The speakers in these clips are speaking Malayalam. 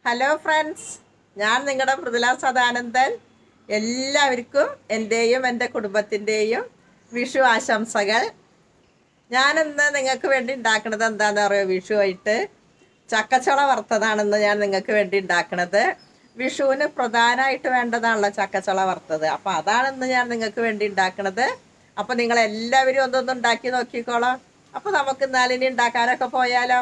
ഹലോ ഫ്രണ്ട്സ് ഞാൻ നിങ്ങളുടെ മൃദുല സദാനന്ദൻ എല്ലാവർക്കും എൻ്റെയും എൻ്റെ കുടുംബത്തിൻ്റെയും വിഷു ആശംസകൾ ഞാനിന്ന് നിങ്ങൾക്ക് വേണ്ടി ഉണ്ടാക്കുന്നത് എന്താണെന്ന് പറയുക വിഷു ആയിട്ട് ചക്കച്ചുള വറുത്തതാണെന്ന് ഞാൻ നിങ്ങൾക്ക് വേണ്ടി ഉണ്ടാക്കുന്നത് വിഷുവിന് പ്രധാനമായിട്ട് വേണ്ടതാണല്ലോ ചക്കച്ചുള വറുത്തത് അപ്പോൾ അതാണെന്ന് ഞാൻ നിങ്ങൾക്ക് വേണ്ടി ഉണ്ടാക്കുന്നത് അപ്പോൾ നിങ്ങൾ എല്ലാവരും ഒന്നൊന്ന് ഉണ്ടാക്കി നോക്കിക്കോളാം അപ്പോൾ നമുക്ക് എന്നാലിനി ഉണ്ടാക്കാനൊക്കെ പോയാലോ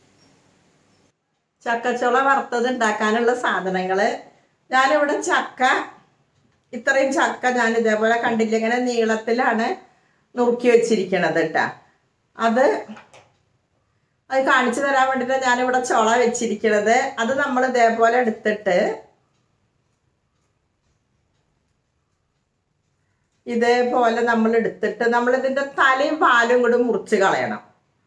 ചക്കച്ചുള വറുത്തത് ഉണ്ടാക്കാനുള്ള സാധനങ്ങൾ ഞാനിവിടെ ചക്ക ഇത്രയും ചക്ക ഞാൻ ഇതേപോലെ കണ്ടില്ല ഇങ്ങനെ നീളത്തിലാണ് നുറുക്കി വെച്ചിരിക്കണത് കേട്ടാ അത് അത് കാണിച്ചു തരാൻ വേണ്ടിയിട്ട് ഞാനിവിടെ ചുള വെച്ചിരിക്കണത് അത് നമ്മൾ ഇതേപോലെ എടുത്തിട്ട് ഇതേപോലെ നമ്മൾ എടുത്തിട്ട് നമ്മൾ ഇതിൻ്റെ തലയും പാലും കൂടി മുറിച്ച് കളയണം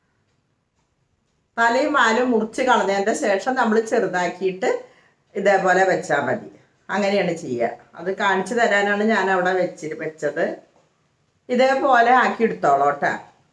തലയും പാലും മുറിച്ച് കളഞ്ഞതിൻ്റെ ശേഷം നമ്മൾ ചെറുതാക്കിയിട്ട് ഇതേപോലെ വെച്ചാൽ മതി അങ്ങനെയാണ് ചെയ്യുക അത് കാണിച്ചു തരാനാണ് ഞാൻ അവിടെ വെച്ച് വെച്ചത് ഇതേപോലെ ആക്കി എടുത്തോളോട്ടാ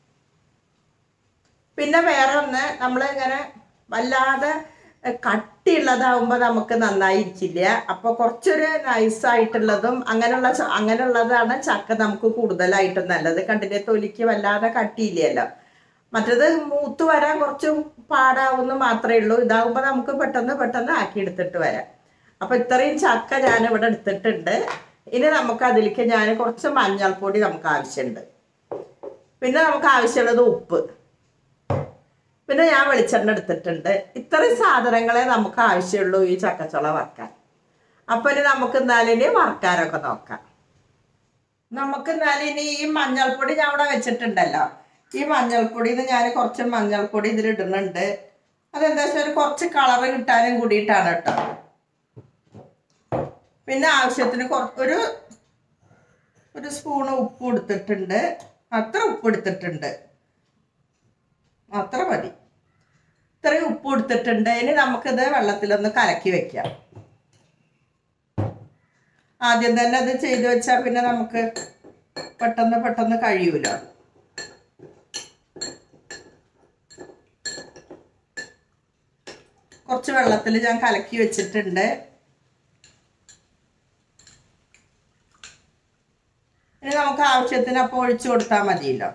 പിന്നെ വേറെ ഒന്ന് നമ്മൾ ഇങ്ങനെ വല്ലാതെ കട്ടിയുള്ളതാവുമ്പോൾ നമുക്ക് നന്നായിരിക്കില്ല അപ്പോൾ കുറച്ചൊരു നൈസായിട്ടുള്ളതും അങ്ങനെയുള്ള ച- അങ്ങനെയുള്ളതാണ് ചക്ക നമുക്ക് കൂടുതലായിട്ടും നല്ലത് കണ്ടില്ലേ തൊലിക്ക് വല്ലാതെ കട്ടിയില്ലല്ലോ മറ്റത് മൂത്ത് വരാൻ കുറച്ച് പാടാവുന്ന മാത്രമേ ഉള്ളൂ ഇതാകുമ്പോൾ നമുക്ക് പെട്ടെന്ന് പെട്ടെന്ന് ആക്കി എടുത്തിട്ട് വരാം അപ്പോൾ ഇത്രയും ചക്ക ഞാൻ ഇവിടെ എടുത്തിട്ടുണ്ട് ഇനി നമുക്ക് അതിലേക്ക് ഞാൻ കുറച്ച് മഞ്ഞൾപ്പൊടി നമുക്ക് ആവശ്യമുണ്ട് പിന്നെ നമുക്ക് ആവശ്യമുള്ളത് ഉപ്പ് പിന്നെ ഞാൻ വെളിച്ചെണ്ണ എടുത്തിട്ടുണ്ട് ഇത്രയും സാധനങ്ങളെ നമുക്ക് ആവശ്യമുള്ളൂ ഈ ചക്കച്ചുള വറക്കാൻ അപ്പൊ ഇനി നമുക്ക് എന്നാലിനി വറക്കാനൊക്കെ നോക്കാം നമുക്ക് എന്നാലിനി ഈ മഞ്ഞൾപ്പൊടി ഞാൻ ഇവിടെ വെച്ചിട്ടുണ്ടല്ലോ ഈ മഞ്ഞൾപ്പൊടിയിൽ നിന്ന് ഞാൻ കുറച്ച് മഞ്ഞൾപ്പൊടി ഇതിലിടുന്നുണ്ട് അതെന്താ വെച്ചാൽ ഒരു കുറച്ച് കളറ് കിട്ടാനും കൂടിയിട്ടാണ് കേട്ടോ പിന്നെ ആവശ്യത്തിന് കുറ ഒരു ഒരു സ്പൂണ് ഉപ്പ് എടുത്തിട്ടുണ്ട് അത്ര ഉപ്പ് എടുത്തിട്ടുണ്ട് അത്ര മതി ഇത്രയും ഉപ്പ് എടുത്തിട്ടുണ്ട് ഇനി നമുക്കിത് വെള്ളത്തിലൊന്ന് കലക്കി വെക്കാം ആദ്യം തന്നെ അത് ചെയ്തു വെച്ചാൽ പിന്നെ നമുക്ക് പെട്ടെന്ന് പെട്ടെന്ന് കഴിയൂലോ കുറച്ച് വെള്ളത്തിൽ ഞാൻ കലക്കി വെച്ചിട്ടുണ്ട് ഇനി നമുക്ക് ആവശ്യത്തിന് അപ്പോൾ ഒഴിച്ചു കൊടുത്താൽ മതിയല്ലോ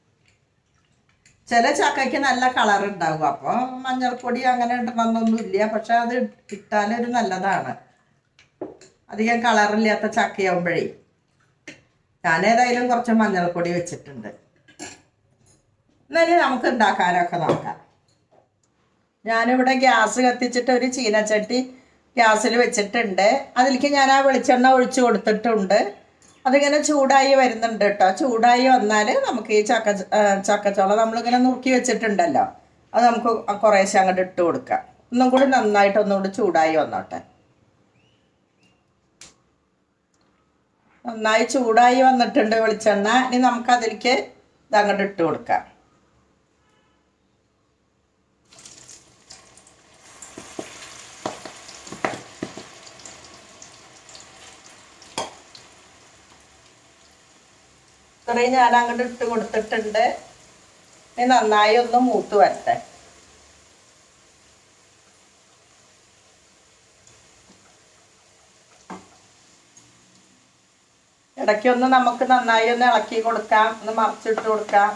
ചില ചക്കയ്ക്ക് നല്ല കളർ ഉണ്ടാവും അപ്പോൾ മഞ്ഞൾപ്പൊടി അങ്ങനെ ഇടണമെന്നൊന്നുമില്ല പക്ഷെ അത് ഇട്ടാലൊരു നല്ലതാണ് അധികം കളറില്ലാത്ത ചക്കയാവുമ്പോഴേ ഞാനേതായാലും കുറച്ച് മഞ്ഞൾപ്പൊടി വെച്ചിട്ടുണ്ട് എന്നാ ഇനി നമുക്ക് ഉണ്ടാക്കാനൊക്കെ നോക്കാം ഞാനിവിടെ ഗ്യാസ് കത്തിച്ചിട്ട് ഒരു ചീനച്ചട്ടി ഗ്യാസിൽ വെച്ചിട്ടുണ്ട് അതിലേക്ക് ഞാൻ ആ വെളിച്ചെണ്ണ ഒഴിച്ച് കൊടുത്തിട്ടുണ്ട് അതിങ്ങനെ ചൂടായി വരുന്നുണ്ട് കേട്ടോ ചൂടായി വന്നാൽ നമുക്ക് ഈ ചക്ക ആ, ചക്കച്ചോള നമ്മളിങ്ങനെ നുറുക്കി വെച്ചിട്ടുണ്ടല്ലോ അത് നമുക്ക് കുറേശ്ശെ അങ്ങോട്ട് ഇട്ട് കൊടുക്കാം ഒന്നും കൂടി നന്നായിട്ട് ഒന്നുകൂടി ചൂടായി വന്നോട്ടെ നന്നായി ചൂടായി വന്നിട്ടുണ്ട് വെളിച്ചെണ്ണ ഇനി നമുക്ക് അതിലേക്ക് ഇത് അങ്ങോട്ട് ഇട്ട് കൊടുക്കാം ഇത്രയും ഞാൻ അങ്ങോട്ട് ഇട്ട് കൊടുത്തിട്ടുണ്ട് ഇനി നന്നായി ഒന്ന് മൂത്ത് വരട്ടെ ഇടയ്ക്കൊന്ന് നമുക്ക് നന്നായി ഒന്ന് ഇളക്കി കൊടുക്കാം ഒന്ന് മറിച്ചിട്ട് കൊടുക്കാം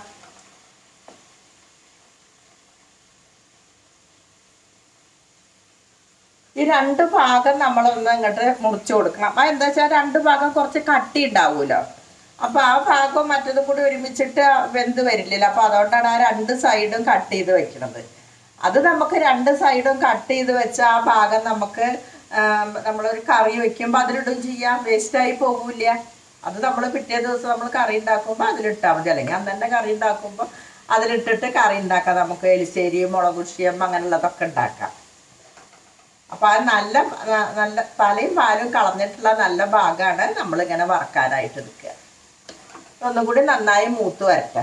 ഈ രണ്ട് ഭാഗം നമ്മളൊന്ന് ഇങ്ങോട്ട് മുറിച്ച് കൊടുക്കണം അപ്പം എന്താ വെച്ചാൽ രണ്ട് ഭാഗം കുറച്ച് കട്ടി ഉണ്ടാവുമല്ലോ അപ്പോൾ ആ ഭാഗവും മറ്റതും കൂടി ഒരുമിച്ചിട്ട് വെന്ത് വരില്ലല്ലോ അപ്പോൾ അതുകൊണ്ടാണ് ആ രണ്ട് സൈഡും കട്ട് ചെയ്ത് വെക്കുന്നത് അത് നമുക്ക് രണ്ട് സൈഡും കട്ട് ചെയ്ത് വെച്ച ആ ഭാഗം നമുക്ക് ആം, നമ്മളൊരു കറി വെക്കുമ്പോൾ അതിലിടും ചെയ്യാം വേസ്റ്റായി പോകില്ല അത് നമ്മൾ പിറ്റേ ദിവസം നമ്മൾ കറി ഉണ്ടാക്കുമ്പോൾ അതിലിട്ടാൽ മതി അല്ലെങ്കിൽ അന്ന് തന്നെ കറി ഉണ്ടാക്കുമ്പോൾ അതിലിട്ടിട്ട് കറി ഉണ്ടാക്കാം നമുക്ക് എലിശ്ശേരി മുളക് കുഷിയം അങ്ങനെയുള്ളതൊക്കെ ഉണ്ടാക്കാം അപ്പോൾ ആ നല്ല ന- നല്ല തലയും പാലും കളഞ്ഞിട്ടുള്ള നല്ല ഭാഗമാണ് നമ്മളിങ്ങനെ വറക്കാനായിട്ട് എടുക്കുക ഒന്നും കൂടി നന്നായി മൂത്ത് വരട്ടെ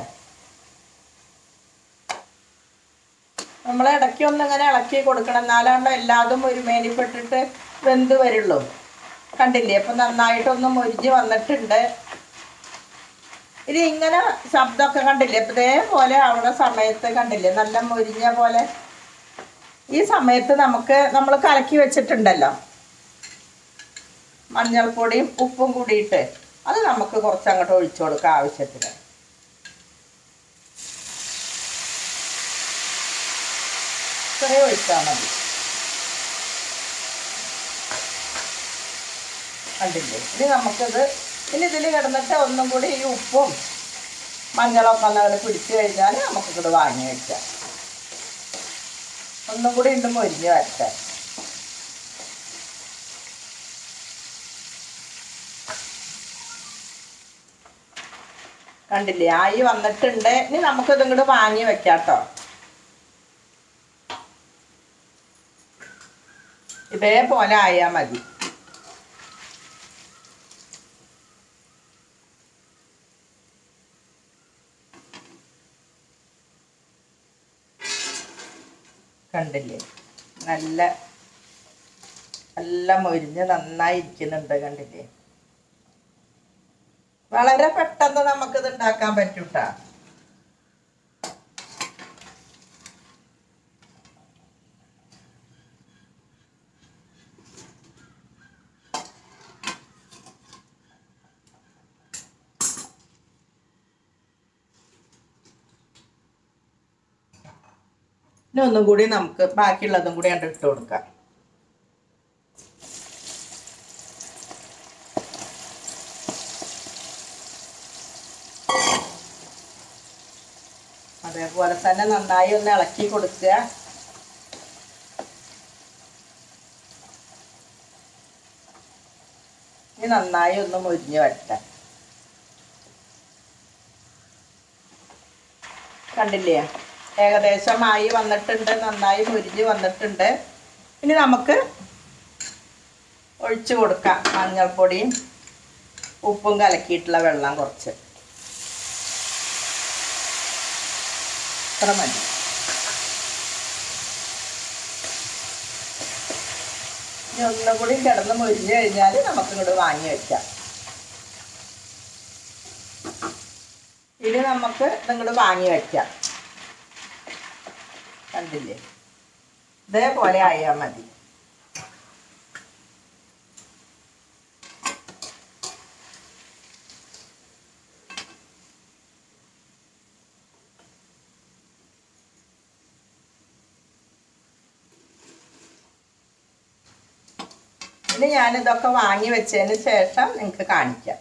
നമ്മൾ ഇടയ്ക്ക് ഒന്ന് ഇങ്ങനെ ഇളക്കി കൊടുക്കണം എന്നാലാണ്ട് എല്ലാതും ഒരു മേനിപ്പെട്ടിട്ട് വെന്ത് വരുള്ളൂ കണ്ടില്ലേ അപ്പം നന്നായിട്ടൊന്ന് മൊരിഞ്ഞ് വന്നിട്ടുണ്ട് ഇത് ഇങ്ങനെ ശബ്ദമൊക്കെ കണ്ടില്ലേ അപ്പം ഇതേപോലെ ആവുന്ന സമയത്ത് കണ്ടില്ലേ നല്ല മൊരിഞ്ഞ പോലെ ഈ സമയത്ത് നമുക്ക് നമ്മൾ കലക്കി വെച്ചിട്ടുണ്ടല്ലോ മഞ്ഞൾപ്പൊടിയും ഉപ്പും കൂടിയിട്ട് അത് നമുക്ക് കുറച്ച് അങ്ങോട്ട് ഒഴിച്ചു കൊടുക്കാം ആവശ്യത്തിന് ഇത്രയും ഒഴിച്ചാൽ മതി കണ്ടില്ലേ ഇനി നമുക്കിത് ഇനി ഇതിൽ കിടന്നിട്ട് ഒന്നും കൂടി ഈ ഉപ്പും മഞ്ഞളൊക്കെ ഒന്ന് പിടിച്ചു കഴിഞ്ഞാൽ നമുക്കിത് വാങ്ങി വെക്കാം ഒന്നും കൂടി ഉണ്ട് മൊരിഞ്ഞ് വരട്ടെ കണ്ടില്ലേ ആയി വന്നിട്ടുണ്ട് ഇനി നമുക്കിത് ഇങ്ങോട്ട് വാങ്ങി വെക്കാം കേട്ടോ ഇതേപോലെ ആയാൽ മതി കണ്ടില്ലേ നല്ല നല്ല മൊരിഞ്ഞ് നന്നായി ഇരിക്കുന്നുണ്ട് കണ്ടില്ലേ വളരെ പെട്ടെന്ന് നമുക്കിത് ഉണ്ടാക്കാൻ പറ്റൂട്ടാ ഇനി ഒന്നും കൂടി നമുക്ക് ബാക്കിയുള്ളതും കൂടി കണ്ട് ഇട്ട് കൊടുക്കാം അതേപോലെ തന്നെ നന്നായി ഒന്ന് ഇളക്കി കൊടുക്കുക ഇനി നന്നായി ഒന്ന് മുരിഞ്ഞ് വരട്ടെ കണ്ടില്ലേ ഏകദേശമായി വന്നിട്ടുണ്ട് നന്നായി മുരിഞ്ഞ് വന്നിട്ടുണ്ട് ഇനി നമുക്ക് ഒഴിച്ചു കൊടുക്കാം മഞ്ഞൾപ്പൊടിയും ഉപ്പും കലക്കിയിട്ടുള്ള വെള്ളം കുറച്ച് ഇത്ര മതി ഇനി ഒന്നും കൂടി കിടന്ന് മുരിഞ്ഞ് കഴിഞ്ഞാൽ നമുക്ക് ഇങ്ങോട്ട് വാങ്ങി വെക്കാം ഇനി നമുക്ക് ഇങ്ങോട്ട് വാങ്ങി വെക്കാം കണ്ടില്ലേ ഇതേപോലെ ആയാൽ മതി ഇനി ഞാനിതൊക്കെ വാങ്ങി വെച്ചതിന് ശേഷം നിങ്ങൾക്ക് കാണിക്കാം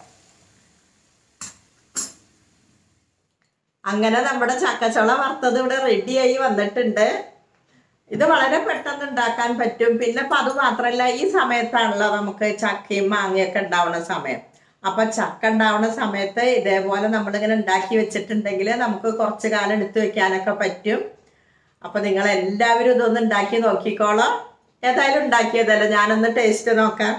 അങ്ങനെ നമ്മുടെ ചക്കച്ചുള വറുത്തത് ഇവിടെ റെഡിയായി വന്നിട്ടുണ്ട് ഇത് വളരെ പെട്ടെന്ന് ഉണ്ടാക്കാൻ പറ്റും പിന്നെ ഇപ്പം അത് മാത്രമല്ല ഈ സമയത്താണല്ലോ നമുക്ക് ചക്കയും മാങ്ങയൊക്കെ ഉണ്ടാവുന്ന സമയം അപ്പം ചക്ക ഉണ്ടാവുന്ന സമയത്ത് ഇതേപോലെ നമ്മളിങ്ങനെ ഉണ്ടാക്കി വെച്ചിട്ടുണ്ടെങ്കിൽ നമുക്ക് കുറച്ച് കാലം എടുത്തു വെക്കാനൊക്കെ പറ്റും അപ്പം നിങ്ങൾ എല്ലാവരും ഇതൊന്ന് ഉണ്ടാക്കി നോക്കിക്കോളോ ഏതായാലും ഉണ്ടാക്കിയതല്ല ഞാനൊന്ന് ടേസ്റ്റ് നോക്കാം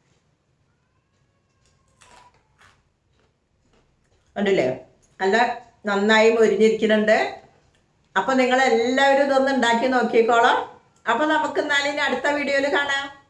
കണ്ടില്ലേ നല്ല നന്നായി മൊരിഞ്ഞിരിക്കുന്നുണ്ട് അപ്പം നിങ്ങൾ എല്ലാവരും ഇതൊന്ന് ഉണ്ടാക്കി നോക്കിക്കോളാം അപ്പം നമുക്ക് എന്നാലും ഇനി അടുത്ത വീഡിയോയിൽ കാണാം